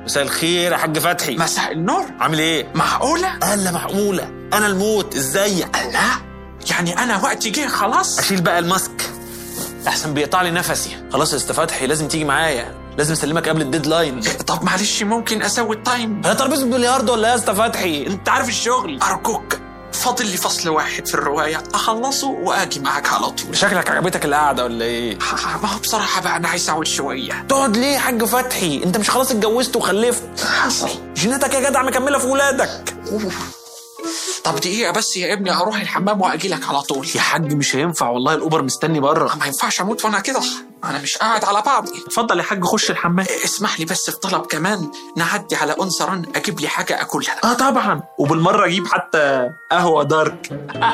مساء الخير يا حاج فتحي مساء النور عامل ايه معقولة؟ الا معقوله انا الموت ازيك لا يعني أنا وقتي جه خلاص اشيل بقى الماسك احسن بيقطع لي نفسي خلاص يا استاذ فتحي لازم تيجي معايا لازم اسلمك قبل الديدلاين طب معلش ممكن أسوي التايم هي ترابيزه بلياردو ولا إيه يا استاذ فتحي انت عارف الشغل أرجوك فاضل لي فصل واحد في الرواية أخلصه وأجي معاك على طول شكلك عجبتك القعده ولا ايه ما هو بصراحة بقى أنا عايز أقعد شوية تقعد ليه يا حاج فتحي انت مش خلاص اتجوزت وخلفت حصل جيناتك يا جدع مكمله في ولادك طب دقيقة بس يا ابني هروح الحمام وأجي لك على طول يا حاج مش هينفع والله الاوبر مستني بره ما ينفعش أموت وأنا كده أنا مش قاعد على بعضي اتفضل يا حاج خش الحمام اسمح لي بس في طلب كمان نعدي على أنثى رن أجيب لي حاجة أكلها اه طبعا وبالمره اجيب حتى قهوه دارك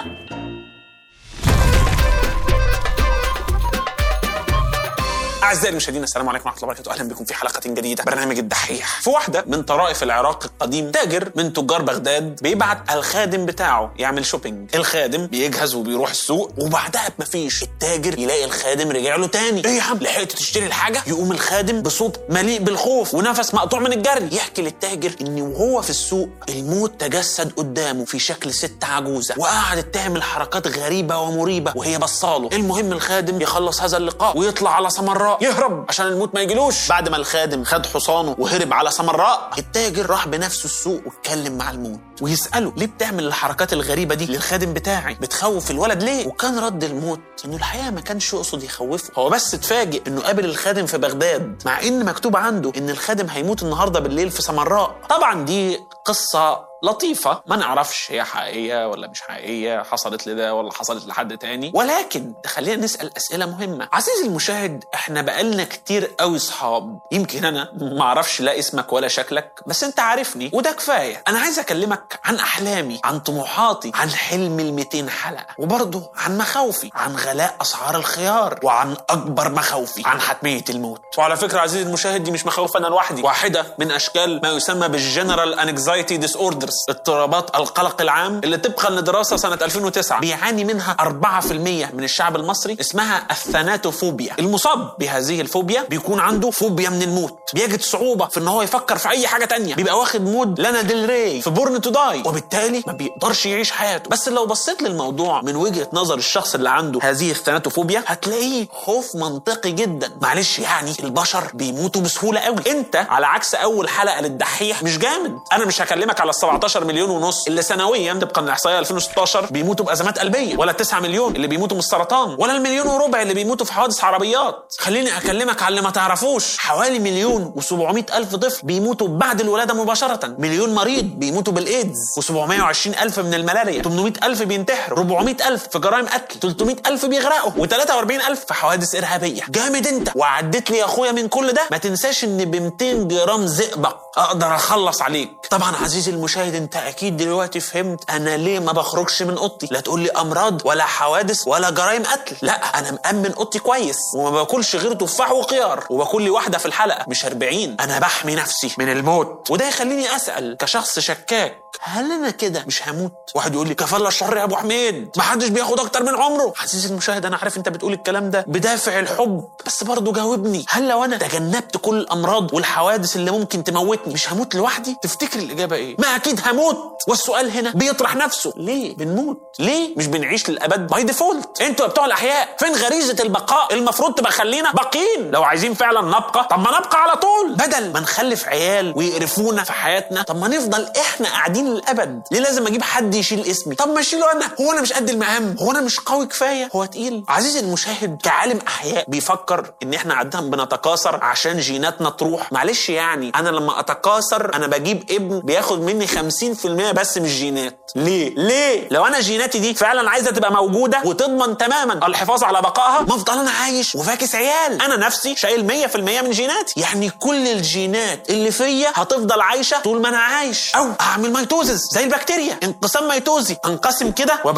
أعزائي المشاهدين السلام عليكم ورحمة الله وبركاته أهلا بكم في حلقة جديدة برنامج الدحيح في واحدة من طرائف العراق القديم تاجر من تجار بغداد بيبعت الخادم بتاعه يعمل شوبينج الخادم بيجهز وبيروح السوق وبعدها بمفيش التاجر يلاقي الخادم رجع له تاني ايه يا عم لحقت تشتري الحاجة يقوم الخادم بصوت مليء بالخوف ونفس مقطوع من الجري يحكي للتاجر ان وهو في السوق الموت تجسد قدامه في شكل ست عجوزة وقعدت تعمل حركات غريبة ومريبة وهي بصاله المهم الخادم يخلص هذا اللقاء ويطلع على سمراء يهرب عشان الموت ما يجيلوش بعد ما الخادم خد حصانه وهرب على سمراء التاجر راح بنفسه السوق واتكلم مع الموت ويسأله ليه بتعمل الحركات الغريبة دي للخادم بتاعي بتخوف الولد ليه وكان رد الموت انه الحقيقة ما كانش يقصد يخوفه هو بس اتفاجئ انه قابل الخادم في بغداد مع ان مكتوب عنده ان الخادم هيموت النهارده بالليل في سمراء طبعا دي قصة لطيفة ما نعرفش هي حقيقية ولا مش حقيقية حصلت لده ولا حصلت لحد تاني ولكن تخلينا نسأل أسئلة مهمة عزيزي المشاهد احنا بقالنا كتير قوي صحاب يمكن أنا ما أعرفش لا اسمك ولا شكلك بس أنت عارفني وده كفاية أنا عايز أكلمك عن أحلامي عن طموحاتي عن حلم ال 200 حلقة وبرضه عن مخاوفي عن غلاء أسعار الخيار وعن أكبر مخاوفي عن حتمية الموت وعلى فكرة عزيزي المشاهد دي مش مخاوف أنا لوحدي واحدة من أشكال ما يسمى بالجنرال انكزايتي ديس اوردرز اضطرابات القلق العام اللي طبقا لدراسه سنه 2009 بيعاني منها 4% من الشعب المصري اسمها الثاناتوفوبيا المصاب بهذه الفوبيا بيكون عنده فوبيا من الموت بيجد صعوبه في ان هو يفكر في اي حاجه تانية بيبقى واخد مود لانا ديل ري في بورن تو داي وبالتالي ما بيقدرش يعيش حياته بس لو بصيت للموضوع من وجهه نظر الشخص اللي عنده هذه الثاناتوفوبيا هتلاقيه خوف منطقي جدا معلش يعني البشر بيموتوا بسهوله قوي انت على عكس اول حلقه للدحيح مش جامد انا مش هكلمك على ال 17 مليون ونص اللي سنويا طبقا لاحصائيه 2016 بيموتوا بازمات قلبيه ولا 9 مليون اللي بيموتوا من السرطان ولا المليون وربع اللي بيموتوا في حوادث عربيات خليني اكلمك على اللي ما تعرفوش حوالي مليون و700 الف طفل بيموتوا بعد الولاده مباشره مليون مريض بيموتوا بالايدز و720 الف من الملاريا 800 الف بينتحروا 400 الف في جرائم قتل 300 الف بيغرقوا و43 الف في حوادث ارهابيه جامد انت وعديت لي يا اخويا من كل ده ما تنساش ان ب 200 جرام زئبق اقدر اخلص عليك طبعا عزيزي المشاهد انت اكيد دلوقتي فهمت انا ليه ما بخرجش من اوضتي لا تقول لي امراض ولا حوادث ولا جرائم قتل لا انا مامن اوضتي كويس وما باكلش غير تفاح وخيار وباكل لي واحده في الحلقه مش 40 انا بحمي نفسي من الموت وده يخليني اسال كشخص شكاك هل انا كده مش هموت واحد يقول لي كفالة الشر يا ابو حميد ما حدش بياخد اكتر من عمره عزيزي المشاهد انا عارف انت بتقول الكلام ده بدافع الحب بس برضه جاوبني هل لو انا تجنبت كل الامراض والحوادث اللي ممكن تموتني مش هموت لوحدي تفتكر الاجابه ايه ما اكيد هموت والسؤال هنا بيطرح نفسه ليه بنموت ليه مش بنعيش للابد باي ديفولت انتوا يا بتوع الاحياء فين غريزه البقاء المفروض تبقى خلينا باقيين لو عايزين فعلا نبقى طب ما نبقى على طول بدل ما نخلف عيال ويقرفونا في حياتنا طب ما نفضل احنا قاعدين للابد ليه لازم اجيب حد يشيل اسمي طب ما اشيله انا هو انا مش قد المهام هو انا مش قوي كفايه هو تقيل عزيزي المشاهد كعالم احياء بيفكر ان احنا عاده بنتكاثر عشان جيناتنا تروح معلش يعني انا لما اتكاثر انا بجيب ابن بياخد مني 50% بس مش جينات ليه ليه لو انا جيناتي دي فعلا عايزه تبقى موجوده وتضمن تماما الحفاظ على بقائها ما افضل انا عايش وفاكس عيال انا نفسي شايل 100% من جيناتي يعني كل الجينات اللي فيا هتفضل عايشه طول ما انا عايش او اعمل ميتوزس زي البكتيريا انقسام ميتوزي انقسم كده وابقى اهو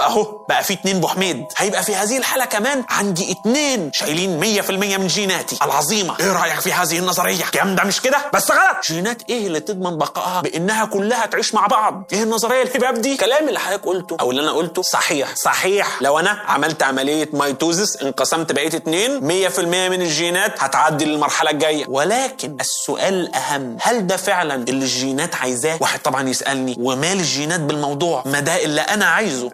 بقى في اتنين ابو حميد هيبقى في هذه الحاله كمان عندي اتنين شايلين 100% من جيناتي العظيمه ايه رايك في هذه النظريه جامده مش كده بس غلط جينات ايه اللي تضمن بقائها بانها كلها تعيش مع بعض ايه النظريه الهباب دي كلام اللي حضرتك قلته او اللي انا قلته صحيح صحيح لو انا عملت عمليه ميتوزس انقسمت بقيت اتنين 100% من الجينات هتعدي للمرحله الجايه ولكن السؤال الاهم هل ده فعلا اللي الجينات عايزاه واحد طبعا يسالني ومال الجينات بالموضوع ما ده اللي انا عايزه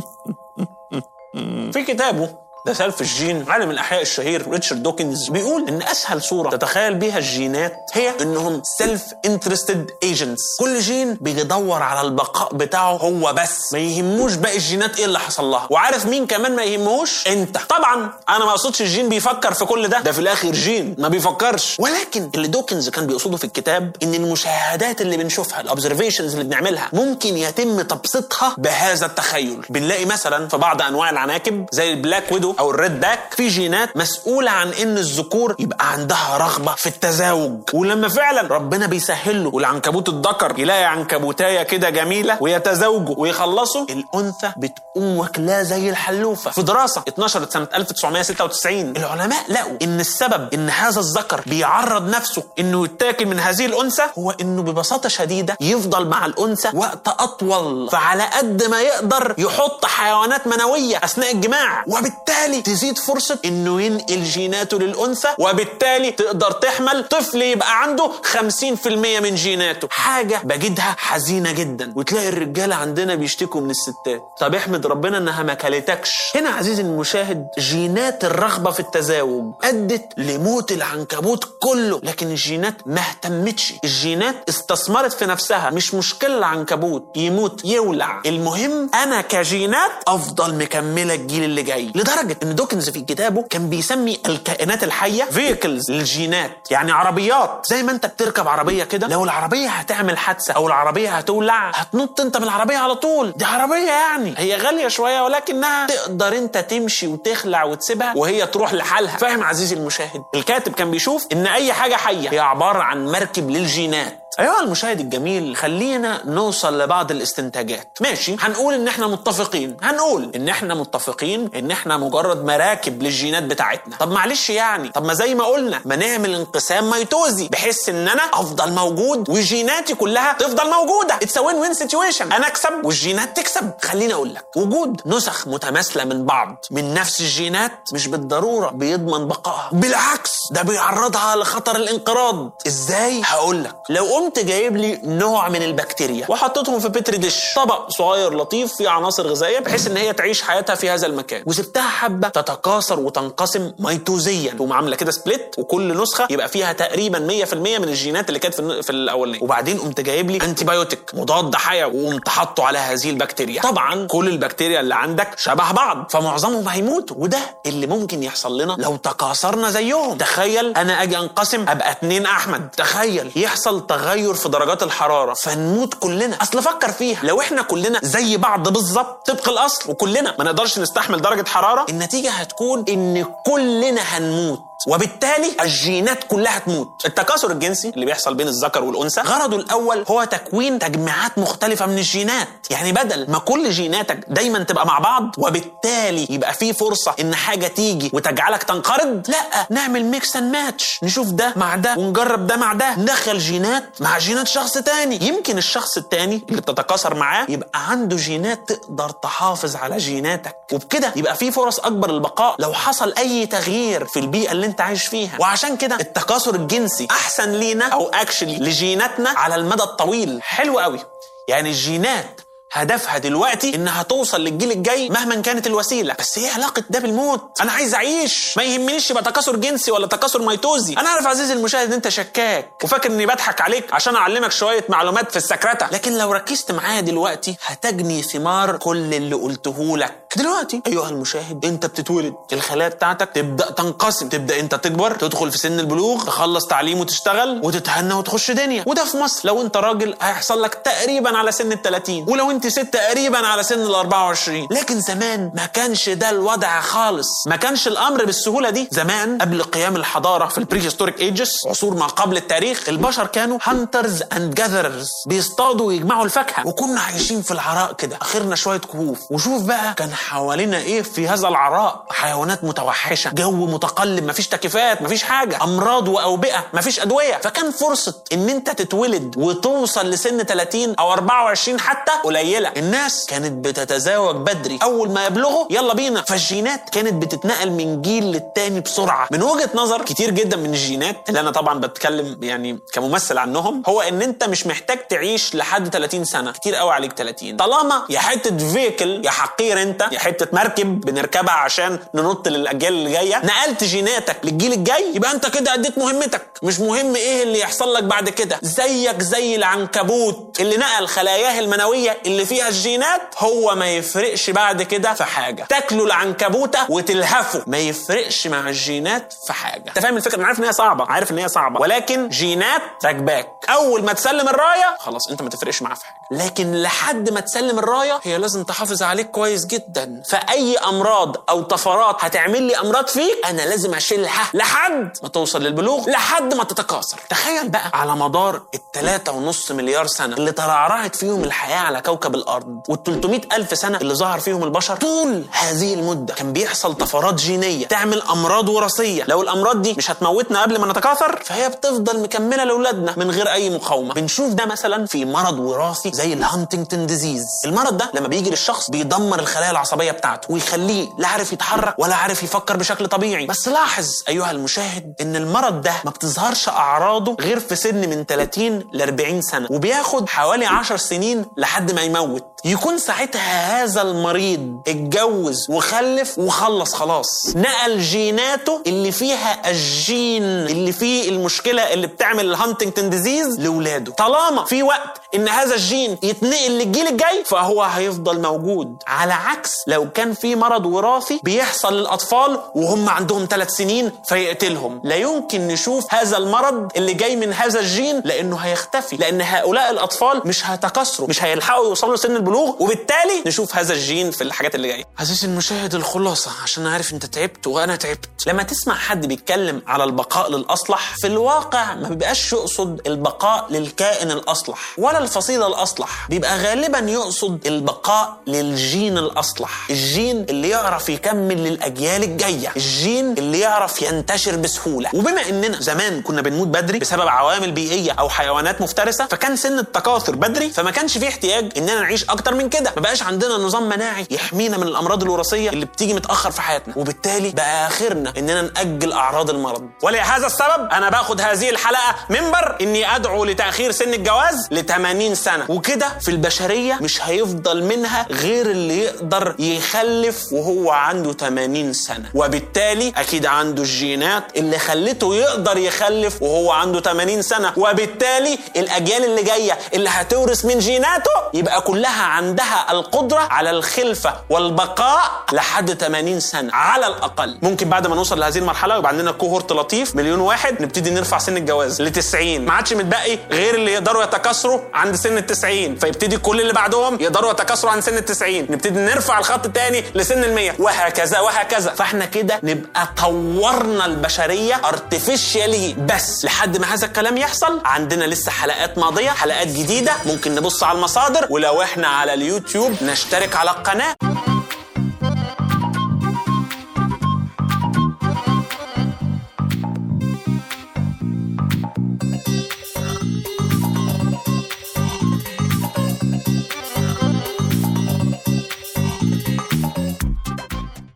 في كتابه ده سلف الجين عالم الاحياء الشهير ريتشارد دوكنز بيقول ان اسهل صوره تتخيل بيها الجينات هي انهم سيلف انترستد ايجنتس كل جين بيدور على البقاء بتاعه هو بس ما يهموش باقي الجينات ايه اللي حصل لها وعارف مين كمان ما يهمهوش انت طبعا انا ما اقصدش الجين بيفكر في كل ده ده في الاخر جين ما بيفكرش ولكن اللي دوكنز كان بيقصده في الكتاب ان المشاهدات اللي بنشوفها الاوبزرفيشنز اللي بنعملها ممكن يتم تبسيطها بهذا التخيل بنلاقي مثلا في بعض انواع العناكب زي البلاك ويدو او الريد باك في جينات مسؤوله عن ان الذكور يبقى عندها رغبه في التزاوج ولما فعلا ربنا بيسهل له والعنكبوت الذكر يلاقي عنكبوتايه كده جميله ويتزاوجوا ويخلصوا الانثى بتقوم واكلاه زي الحلوفه في دراسه اتنشرت سنه 1996 العلماء لقوا ان السبب ان هذا الذكر بيعرض نفسه انه يتاكل من هذه الانثى هو انه ببساطه شديده يفضل مع الانثى وقت اطول فعلى قد ما يقدر يحط حيوانات منويه اثناء الجماع وبالتالي تزيد فرصه انه ينقل جيناته للانثى وبالتالي تقدر تحمل طفل يبقى عنده 50% من جيناته حاجه بجدها حزينه جدا وتلاقي الرجاله عندنا بيشتكوا من الستات طب احمد ربنا انها ما كلتكش هنا عزيزي المشاهد جينات الرغبه في التزاوج ادت لموت العنكبوت كله لكن الجينات ما اهتمتش الجينات استثمرت في نفسها مش مشكله العنكبوت يموت يولع المهم انا كجينات افضل مكمله الجيل اللي جاي لدرجه ان دوكنز في كتابه كان بيسمي الكائنات الحيه فيكلز للجينات يعني عربيات زي ما انت بتركب عربيه كده لو العربيه هتعمل حادثه او العربيه هتولع هتنط انت من العربيه على طول دي عربيه يعني هي غاليه شويه ولكنها تقدر انت تمشي وتخلع وتسيبها وهي تروح لحالها فاهم عزيزي المشاهد الكاتب كان بيشوف ان اي حاجه حيه هي عباره عن مركب للجينات ايها المشاهد الجميل خلينا نوصل لبعض الاستنتاجات ماشي هنقول ان احنا متفقين هنقول ان احنا متفقين ان احنا مجرد مراكب للجينات بتاعتنا طب معلش يعني طب ما زي ما قلنا ما نعمل انقسام ميتوزي بحيث ان انا افضل موجود وجيناتي كلها تفضل موجوده اتس وين وين سيتويشن انا اكسب والجينات تكسب خليني اقول لك وجود نسخ متماثله من بعض من نفس الجينات مش بالضروره بيضمن بقائها بالعكس ده بيعرضها لخطر الانقراض ازاي هقول لك لو قمت جايب لي نوع من البكتيريا وحطيتهم في بتر ديش طبق صغير لطيف فيه عناصر غذائيه بحيث ان هي تعيش حياتها في هذا المكان وسبتها حبه تتكاثر وتنقسم ميتوزيا تقوم عامله كده سبليت وكل نسخه يبقى فيها تقريبا 100% من الجينات اللي كانت في, في الاولانيه وبعدين قمت جايب لي انتي بايوتيك مضاد حيوي وقمت حاطه على هذه البكتيريا طبعا كل البكتيريا اللي عندك شبه بعض فمعظمهم هيموتوا وده اللي ممكن يحصل لنا لو تكاثرنا زيهم تخيل انا اجي انقسم ابقى اتنين احمد تخيل يحصل تغير في درجات الحراره فنموت كلنا اصل فكر فيها لو احنا كلنا زي بعض بالظبط طبق الاصل وكلنا ما نقدرش نستحمل درجه حراره النتيجه هتكون ان كلنا هنموت وبالتالي الجينات كلها تموت التكاثر الجنسي اللي بيحصل بين الذكر والانثى غرضه الاول هو تكوين تجميعات مختلفه من الجينات يعني بدل ما كل جيناتك دايما تبقى مع بعض وبالتالي يبقى في فرصه ان حاجه تيجي وتجعلك تنقرض لا نعمل ميكس اند ماتش نشوف ده مع ده ونجرب ده مع ده ندخل جينات مع جينات شخص تاني يمكن الشخص التاني اللي بتتكاثر معاه يبقى عنده جينات تقدر تحافظ على جيناتك وبكده يبقى في فرص اكبر للبقاء لو حصل اي تغيير في البيئه اللي انت عايش فيها وعشان كده التكاثر الجنسي احسن لينا او اكشلي لجيناتنا على المدى الطويل حلو قوي يعني الجينات هدفها دلوقتي انها توصل للجيل الجاي مهما كانت الوسيله بس ايه علاقه ده بالموت انا عايز اعيش ما يهمنيش يبقى تكاثر جنسي ولا تكاثر ميتوزي انا عارف عزيزي المشاهد ان انت شكاك وفاكر اني بضحك عليك عشان اعلمك شويه معلومات في السكرته لكن لو ركزت معايا دلوقتي هتجني ثمار كل اللي قلته لك دلوقتي ايها المشاهد انت بتتولد الخلايا بتاعتك تبدا تنقسم تبدا انت تكبر تدخل في سن البلوغ تخلص تعليم وتشتغل وتتهنى وتخش دنيا وده في مصر لو انت راجل هيحصل لك تقريبا على سن ال 30 ولو انت وانت ست تقريبا على سن ال 24 لكن زمان ما كانش ده الوضع خالص ما كانش الامر بالسهوله دي زمان قبل قيام الحضاره في البريهستوريك ايجز عصور ما قبل التاريخ البشر كانوا هانترز اند جاذرز بيصطادوا ويجمعوا الفاكهه وكنا عايشين في العراء كده اخرنا شويه كهوف وشوف بقى كان حوالينا ايه في هذا العراء حيوانات متوحشه جو متقلب مفيش تكييفات مفيش حاجه امراض واوبئه مفيش ادويه فكان فرصه ان انت تتولد وتوصل لسن 30 او 24 حتى قليله الناس كانت بتتزاوج بدري اول ما يبلغوا يلا بينا فالجينات كانت بتتنقل من جيل للتاني بسرعه من وجهه نظر كتير جدا من الجينات اللي انا طبعا بتكلم يعني كممثل عنهم هو ان انت مش محتاج تعيش لحد 30 سنه كتير قوي عليك 30 طالما يا حته فيكل يا حقير انت يا حته مركب بنركبها عشان ننط للاجيال اللي جايه نقلت جيناتك للجيل الجاي يبقى انت كده اديت مهمتك مش مهم ايه اللي يحصل لك بعد كده زيك زي العنكبوت اللي نقل خلاياه المنويه اللي فيها الجينات هو ما يفرقش بعد كده في حاجه تاكلوا العنكبوته وتلهفوا ما يفرقش مع الجينات في حاجه انت فاهم الفكره انا عارف ان هي صعبه عارف ان هي صعبه ولكن جينات راكباك اول ما تسلم الرايه خلاص انت ما تفرقش معاه في حاجه لكن لحد ما تسلم الرايه هي لازم تحافظ عليك كويس جدا فاي امراض او طفرات هتعمل لي امراض فيك انا لازم اشيلها لحد ما توصل للبلوغ لحد ما تتكاثر تخيل بقى على مدار التلاتة ونص مليار سنة اللي ترعرعت فيهم الحياة على كوكب الأرض وال ألف سنة اللي ظهر فيهم البشر طول هذه المدة كان بيحصل طفرات جينية تعمل أمراض وراثية لو الأمراض دي مش هتموتنا قبل ما نتكاثر فهي بتفضل مكملة لأولادنا من غير أي مقاومة بنشوف ده مثلا في مرض وراثي زي الهانتنجتون ديزيز المرض ده لما بيجي للشخص بيدمر الخلايا العصبية بتاعته ويخليه لا عارف يتحرك ولا عارف يفكر بشكل طبيعي بس لاحظ أيها المشاهد إن المرض ده ما بتظهرش أعراضه غير في سن من 30 ل 40 سنة وبياخد حوالي 10 سنين لحد ما يموت يكون ساعتها هذا المريض اتجوز وخلف وخلص خلاص نقل جيناته اللي فيها الجين اللي فيه المشكله اللي بتعمل الهانتنجتون ديزيز لاولاده طالما في وقت ان هذا الجين يتنقل للجيل الجاي فهو هيفضل موجود على عكس لو كان في مرض وراثي بيحصل للاطفال وهم عندهم ثلاث سنين فيقتلهم لا يمكن نشوف هذا المرض اللي جاي من هذا الجين لانه هيختفي لان هؤلاء الاطفال مش هيتكاثروا مش هيلحقوا يوصلوا لسن البلوغ وبالتالي نشوف هذا الجين في الحاجات اللي جايه عزيزي المشاهد الخلاصه عشان عارف انت تعبت وانا تعبت لما تسمع حد بيتكلم على البقاء للاصلح في الواقع ما بيبقاش يقصد البقاء للكائن الاصلح ولا الفصيله الاصلح بيبقى غالبا يقصد البقاء للجين الاصلح الجين اللي يعرف يكمل للاجيال الجايه الجين اللي يعرف ينتشر بسهوله وبما اننا زمان كنا بنموت بدري بسبب عوامل بيئيه او حيوانات مفترسه فكان سن التكاثر بدري فما كانش فيه احتياج اننا نعيش اكتر من كده ما بقاش عندنا نظام مناعي يحمينا من الامراض الوراثيه اللي بتيجي متاخر في حياتنا وبالتالي بقى اخرنا اننا ناجل اعراض المرض ولهذا السبب انا باخد هذه الحلقه منبر اني ادعو لتاخير سن الجواز ل 80 سنه وكده في البشريه مش هيفضل منها غير اللي يقدر يخلف وهو عنده 80 سنه وبالتالي اكيد عنده الجينات اللي خلته يقدر يخلف وهو عنده 80 سنه وبالتالي الاجيال اللي جايه اللي هتورث من جيناته يبقى كلها عندها القدره على الخلفه والبقاء لحد 80 سنه على الاقل ممكن بعد ما نوصل لهذه المرحله يبقى عندنا كوهورت لطيف مليون واحد نبتدي نرفع سن الجواز ل 90 ما عادش متبقي غير اللي يقدروا يتكاثروا عند سن ال 90 فيبتدي كل اللي بعدهم يقدروا يتكاثروا عند سن ال 90 نبتدي نرفع الخط الثاني لسن ال 100 وهكذا وهكذا فاحنا كده نبقى طورنا البشريه ارتفيشيالي بس لحد ما هذا الكلام يحصل عندنا لسه حلقات ماضيه حلقات جديده ممكن نبص على المصادر ولو احنا على اليوتيوب نشترك على القناه